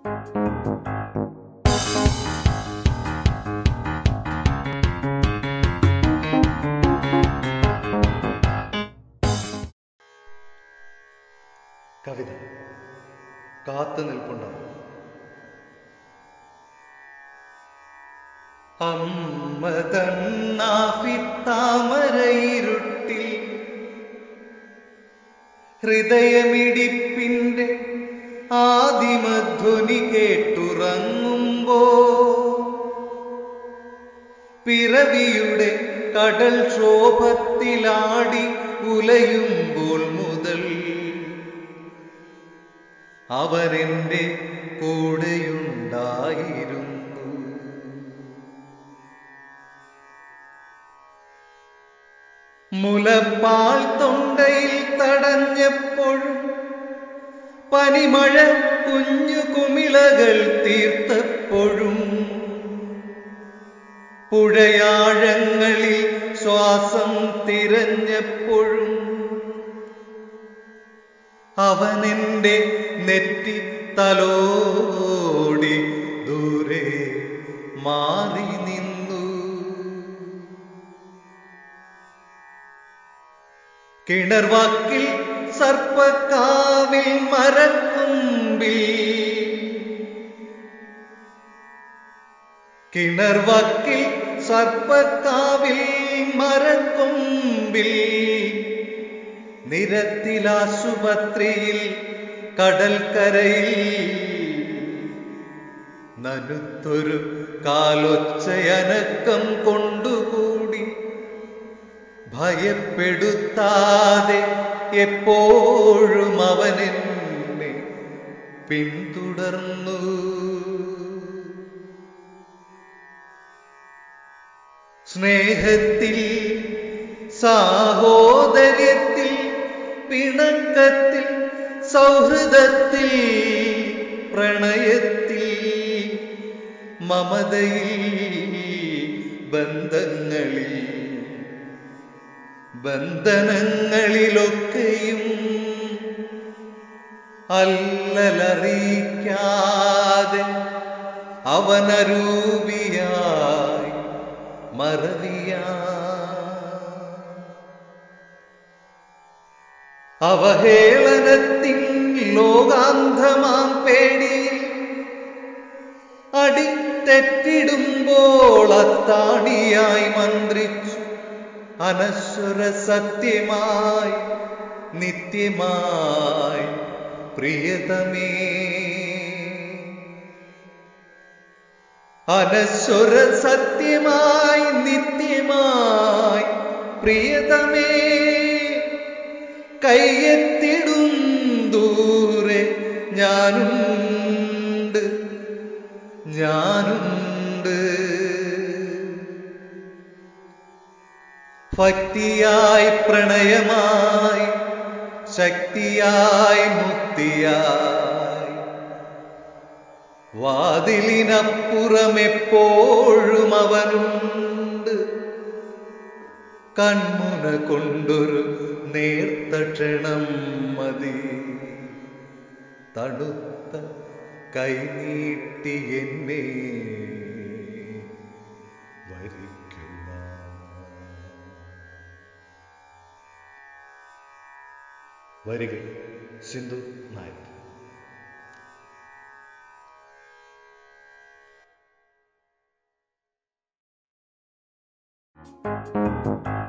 കവിത കാത്തു നിൽപ്പുണ്ടോ അമ്മ തന്നാഫിത്താമരയിരുട്ടിൽ ഹൃദയമിടിപ്പിന്റെ ആദിമധ്വനി കേട്ടുറങ്ങുമ്പോ പിറവിയുടെ കടൽ ക്ഷോഭത്തിലാടി ഉലയുമ്പോൾ മുതൽ അവരെന്റെ കൂടെയുണ്ടായിരുന്നു മുലപ്പാൽ തൊണ്ടയിൽ തടഞ്ഞപ്പോഴും പനിമഴ കുഞ്ഞു കുമിളകൾ തീർത്തപ്പോഴും പുഴയാഴങ്ങളിൽ ശ്വാസം തിരഞ്ഞപ്പോഴും അവനെന്റെ നെറ്റി തലോടി ദൂരെ മാറി നിന്നു കിണർവാക്കിൽ സർപ്പക്കാവിൽ മരക്കുമ്പിൽ കിണർവാക്കിൽ സർപ്പക്കാവിൽ മരക്കൊമ്പിൽ നിരത്തിലാശുപത്രിയിൽ കടൽക്കരയിൽ നനുത്തൊരു കാലൊച്ചയനക്കം കൊണ്ടുകൂടി ഭയപ്പെടുത്താതെ എപ്പോഴും അവനെന്നെ പിന്തുടർന്നു സ്നേഹത്തിൽ സാഹോദര്യത്തിൽ പിണക്കത്തിൽ സൗഹൃദത്തിൽ പ്രണയത്തിൽ മമതയിൽ ബന്ധങ്ങളിൽ ബന്ധനങ്ങളിലൊക്കെയും അല്ലലറിയിക്കാതെ അവനരൂപിയായി മറവിയാ അവഹേളനത്തിൻ ലോകാന്ധമാം പേടി അടി തെറ്റിടുമ്പോൾ അത്താണിയായി മന്ത്രിച്ചു അനശ്വര സത്യമായി നിത്യമായി പ്രിയതമേ അനശ്വര സത്യമായി നിത്യമായി പ്രിയതമേ കയ്യെത്തിടും ദൂരെ ഞാനുണ്ട് ഞാനുണ്ട് ഭക്തിയായി പ്രണയമായി ശക്തിയായി മുക്തിയായി വാതിലിനപ്പുറം എപ്പോഴും അവനുണ്ട് കൺമുന കൊണ്ടൊരു നേർത്ത ക്ഷണം മതി തണുത്ത കൈനീട്ടി എന്നെ വരിക്കുക വരിക സിന്ധു നായർ thank you